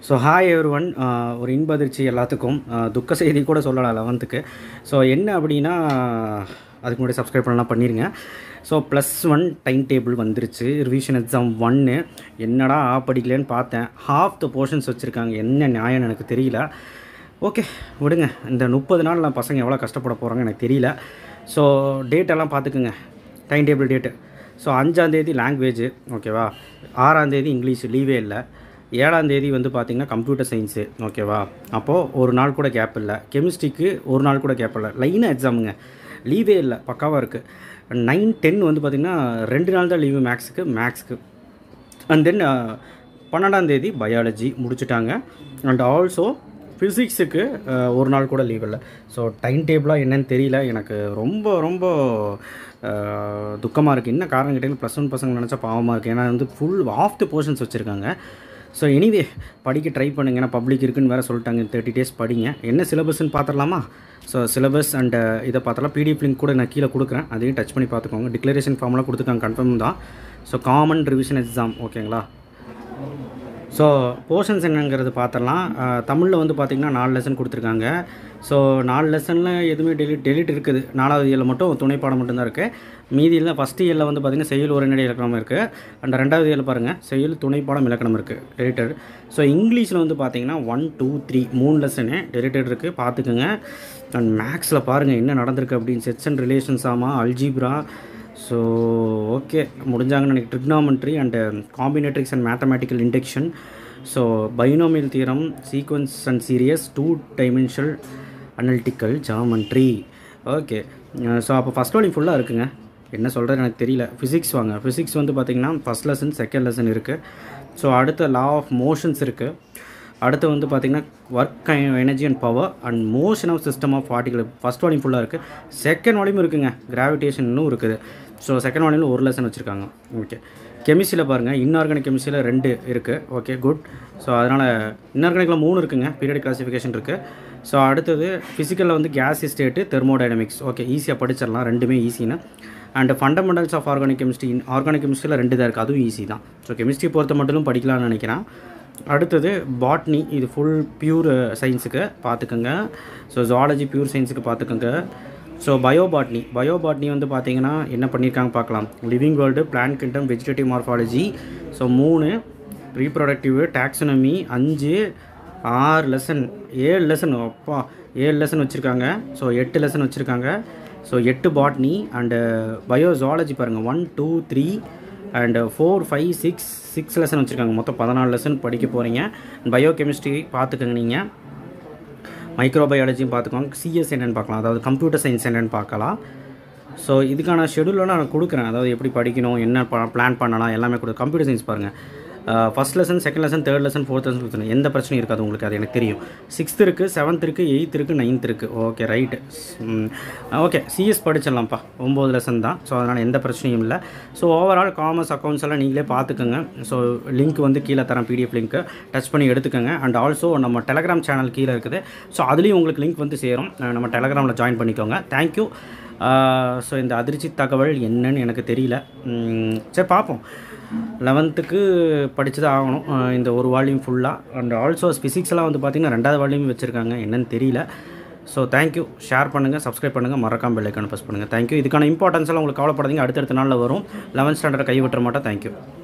so hi every one ஒரு இன்ப அதிர்ச்சி எல்லாத்துக்கும் அஹ், துக்க செய்தி கூட சொல்லலாம் லெவன்த்துக்கு ஸோ என்ன அப்படின்னா அதுக்கு முன்னாடி சப்ஸ்கிரைப் பண்ணலாம் பண்ணிடுங்க so plus one time table வந்துருச்சு ரிவிஷன் எக்ஸாம் ஒன்று என்னடா ஆ படிக்கலன்னு பார்த்தேன் ஹாஃப் த போர்ஷன்ஸ் வச்சுருக்காங்க என்ன நியாயம்னு எனக்கு தெரியல ஓகே விடுங்க இந்த முப்பது நாள் நான் பசங்க எவ்வளோ கஷ்டப்பட போகிறாங்க எனக்கு தெரியல ஸோ டேட்டெல்லாம் பார்த்துக்குங்க டைம் டேபிள் டேட்டு ஸோ அஞ்சாந்தேதி லாங்குவேஜ் ஓகேவா ஆறாந்தேதி இங்கிலீஷ் லீவே இல்லை ஏழாந்தேதி வந்து பார்த்திங்கன்னா கம்ப்யூட்டர் சயின்ஸு ஓகேவா அப்போது ஒரு நாள் கூட கேப் இல்லை கெமிஸ்ட்ரிக்கு ஒரு நாள் கூட கேப் இல்லை லைனாக எக்ஸாமுங்க லீவே இல்லை பக்காவாக இருக்குது நைன் டென் வந்து பார்த்திங்கன்னா ரெண்டு நாள் தான் லீவு மேக்ஸுக்கு மேக்ஸுக்கு அண்ட் தென் பன்னெண்டாம் தேதி பயாலஜி முடிச்சுட்டாங்க அண்ட் ஆல்சோ ஃபிசிக்ஸுக்கு ஒரு நாள் கூட லீவ் இல்லை ஸோ டைம் டேபிளாக என்னன்னு தெரியல எனக்கு ரொம்ப ரொம்ப துக்கமாக இருக்குது என்ன காரணம் கேட்டீங்கன்னா ப்ளஸ் ஒன் பசங்க நினச்சா பாவமாக இருக்குது ஏன்னா வந்து ஃபுல் ஆஃப் தி போர்ஷன்ஸ் வச்சுருக்காங்க ஸோ எனிவே படிக்க ட்ரை பண்ணுங்க ஏன்னா பப்ளிக் இருக்குன்னு வேறு சொல்லிட்டாங்க தேர்ட்டி டேஸ் படிங்க என்ன சிலபஸ்ன்னு பார்த்துடலாமா ஸோ சிலபஸ் அண்ட் இதை பார்த்தலாம் பிடிஎஃப் லிங்க் கூட நான் கீழே கொடுக்குறேன் அதையும் டச் பண்ணி பார்த்துக்கோங்க டிக்ளரேஷன் ஃபார்ம்லாம் கொடுத்துருக்காங்க கன்ஃபார்ம் தான் ஸோ காமன் ரிவிஷன் எக்ஸாம் ஓகேங்களா ஸோ போர்ஷன்ஸ் என்னங்கிறது பார்த்துடலாம் தமிழில் வந்து பார்த்திங்கன்னா நாலு லெசன் கொடுத்துருக்காங்க ஸோ நாலு லெசனில் எதுவுமே டெலிட் டெலிட் இருக்குது நாலாவது இயரில் மட்டும் துணை பாடம் மட்டும்தான் இருக்குது மீதியில் ஃபஸ்ட்டு இயரில் வந்து பார்த்திங்கன்னா செயல் உரைநடை இலக்கணம் இருக்குது அண்ட் ரெண்டாவது இயரில் பாருங்கள் செயல் துணை பாடம் இலக்கணம் இருக்குது டெலிட்டட் ஸோ இங்கிலீஷில் வந்து பார்த்திங்கன்னா ஒன் டூ த்ரீ மூணு லெசனு டெலிட்டட் இருக்குது பார்த்துக்குங்க அண்ட் மேக்ஸில் பாருங்கள் என்ன நடந்திருக்கு அப்படின்னு செட்ஸ் அண்ட் ரிலேஷன்ஸ் ஆமாம் அல்ஜீப்ரா ஸோ ஓகே முடிஞ்சாங்கன்னு எனக்கு trigonometry and combinatorics and mathematical induction so binomial theorem sequence and series two dimensional analytical geometry okay so அப்போ ஃபஸ்ட் வால்யூம் ஃபுல்லாக இருக்குங்க என்ன சொல்கிறது எனக்கு தெரியல ஃபிசிக்ஸ் வாங்க ஃபிசிக்ஸ் வந்து பார்த்திங்கன்னா ஃபஸ்ட் லெசன் செகண்ட் லெசன் இருக்குது ஸோ அடுத்த லா ஆஃப் மோஷன்ஸ் இருக்குது அடுத்து வந்து பார்த்திங்கன்னா work energy and power and motion of system of particle first volume ஃபுல்லாக இருக்குது செகண்ட் வால்யூம் இருக்குங்க கிராவிடேஷன் இன்னும் இருக்குது ஸோ செகண்ட் வால்யூமில் ஒரு லெசன் வச்சுருக்காங்க ஓகே கெமிஸ்ட்ரியில் பாருங்கள் இன்ஆர்கானிக் கெமிஸ்ட்ரியில் ரெண்டு இருக்குது ஓகே குட் ஸோ அதனால் இன்ஆர்கானிக்கில் மூணு இருக்குங்க பீரியட் கிளாசிஃபிகேஷன் இருக்குது ஸோ அடுத்தது ஃபிசிக்கலில் வந்து கேஸ் ஸ்டேட்டு தெர்மோடைனமிக்ஸ் ஓகே ஈஸியாக படிச்சிடலாம் ரெண்டுமே ஈஸின்னு and fundamentals of organic chemistry organic கெமிஸ்ட்ரியில் ரெண்டு தான் இருக்குது அதுவும் ஈஸி தான் ஸோ கெமிஸ்ட்ரி பொறுத்த மட்டும் படிக்கலாம்னு நினைக்கிறேன் அடுத்தது பாட்னி இது ஃபுல் பியூர் சயின்ஸுக்கு பார்த்துக்கோங்க ஸோ ஜுவாலஜி பியூர் சயின்ஸுக்கு பார்த்துக்கோங்க ஸோ பயோபாட்னி பயோபாட்னி வந்து பார்த்தீங்கன்னா என்ன பண்ணியிருக்காங்க பார்க்கலாம் living world plant kingdom vegetative morphology so மூணு ரீப்ரொடக்டிவ் டாக்ஸனமி அஞ்சு ஆறு லெசன் ஏழு லெசன் அப்பா ஏழு லெசன் வச்சுருக்காங்க ஸோ எட்டு லெசன் வச்சுருக்காங்க ஸோ எட்டு பாட்னி அண்டு பயோ ஜுவாலஜி பாருங்கள் one two three and four five six six lesson வச்சுருக்காங்க மொத்தம் பதினாலு லெசன் படிக்க போகிறீங்க பயோ கெமிஸ்ட்ரி பார்த்துக்கோங்க நீங்கள் மைக்ரோபயாலஜியும் பார்த்துக்கோங்க சிஎஸ் என்னென்னு பார்க்கலாம் அதாவது கம்ப்யூட்டர் சயின்ஸ் என்னென்னு பார்க்கலாம் ஸோ இதுக்கான ஷெடியூலில் நான் கொடுக்குறேன் அதாவது எப்படி படிக்கணும் என்ன பிளான் பண்ணலாம் எல்லாமே கொடு கம்ப்யூட்டர் சயின்ஸ் பாருங்கள் first lesson second lesson third lesson fourth lesson fifth எந்த பிரச்சனையும் இருக்காது உங்களுக்கு அது எனக்கு தெரியும் சிக்ஸ்த் இருக்குது செவன்த் இருக்குது எயித் இருக்குது நைன்த் இருக்குது ஓகே ரைட்டு ஓகே சிஎஸ் படிச்சிடலாம்ப்பா ஒம்பது லெசன் தான் ஸோ அதனால் எந்த பிரச்சனையும் இல்லை ஸோ ஓவரால் காமர்ஸ் அக்கௌண்ட்ஸ் எல்லாம் நீங்களே பார்த்துக்கோங்க ஸோ லிங்க் வந்து கீழே தரேன் பிடிஎஃப் லிங்க்கு டச் பண்ணி எடுத்துக்கோங்க அண்ட் ஆல்சோ நம்ம டெலகிராம் சேனல் கீழே இருக்குது ஸோ அதுலேயும் உங்களுக்கு லிங்க் வந்து சேரும் அஹ் நம்ம டெலகிராமில் ஜாயின் பண்ணிக்கோங்க தேங்க்யூ ஸோ இந்த அதிர்ச்சி தகவல் என்னன்னு எனக்கு தெரியல உம், சரி பார்ப்போம் லெவன்த்துக்கு படித்து தான் ஆகணும் அஹ் இந்த ஒரு வால்யூம் ஃபுல்லாக அண்ட் ஆல்சோ ஃபிசிக்ஸ்லாம் வந்து பார்த்திங்கன்னா ரெண்டாவது வால்யூம் வச்சுருக்காங்க என்னன்னு தெரியல ஸோ தேங்க்யூ ஷேர் பண்ணுங்கள் சப்ஸ்கிரைப் பண்ணுங்கள் மறக்காம பெல் ஐக்கான ப்ரெஸ் பண்ணுங்கள் தேங்க்யூ இதுக்கான இம்பார்ட்டன்ஸ் எல்லாம் உங்களுக்கு கவலைப்படாதீங்க அடுத்தடுத்த நாளில் வரும் லெவன்த் ஸ்டாண்டர்ட் கை விட்டுற மாட்டோம் தேங்க்யூ